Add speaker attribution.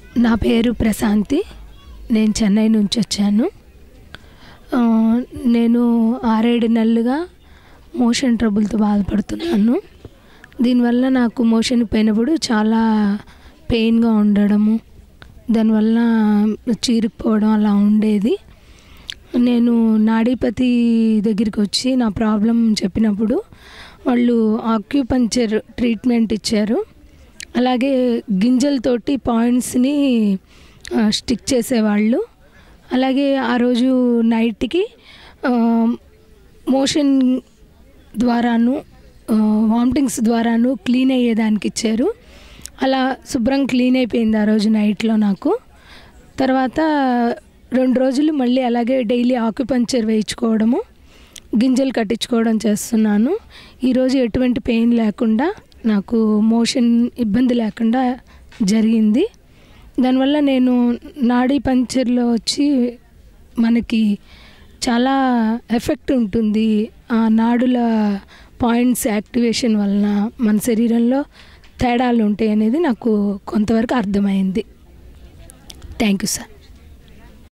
Speaker 1: నా పేరు ప్రశాంతి నేను చెన్నై నుంచి వచ్చాను ఆ, నేను ఆరేడు నెలలుగా మోషన్ ట్రబుల్తో బాధపడుతున్నాను దీనివల్ల నాకు మోషన్ పోయినప్పుడు చాలా పెయిన్గా ఉండడము దానివల్ల చీరుకుపోవడం అలా ఉండేది నేను నాడీపతి దగ్గరికి వచ్చి నా ప్రాబ్లం చెప్పినప్పుడు వాళ్ళు ఆక్యుపంచర్ ట్రీట్మెంట్ ఇచ్చారు అలాగే గింజలతోటి పాయింట్స్ని స్టిక్ చేసేవాళ్ళు అలాగే ఆ రోజు నైట్కి మోషన్ ద్వారాను వామిటింగ్స్ ద్వారాను క్లీన్ అయ్యేదానికి ఇచ్చారు అలా శుభ్రం క్లీన్ అయిపోయింది ఆ రోజు నైట్లో నాకు తర్వాత రెండు రోజులు మళ్ళీ అలాగే డైలీ ఆక్యుపంచర్ వేయించుకోవడము గింజలు కట్టించుకోవడం చేస్తున్నాను ఈరోజు ఎటువంటి పెయిన్ లేకుండా నాకు మోషన్ ఇబ్బంది లేకుండా జరిగింది దానివల్ల నేను నాడీ పంచర్లో వచ్చి మనకి చాలా ఎఫెక్ట్ ఉంటుంది ఆ నాడుల పాయింట్స్ యాక్టివేషన్ వలన మన శరీరంలో తేడాలు ఉంటాయి అనేది నాకు కొంతవరకు అర్థమైంది థ్యాంక్ యూ సార్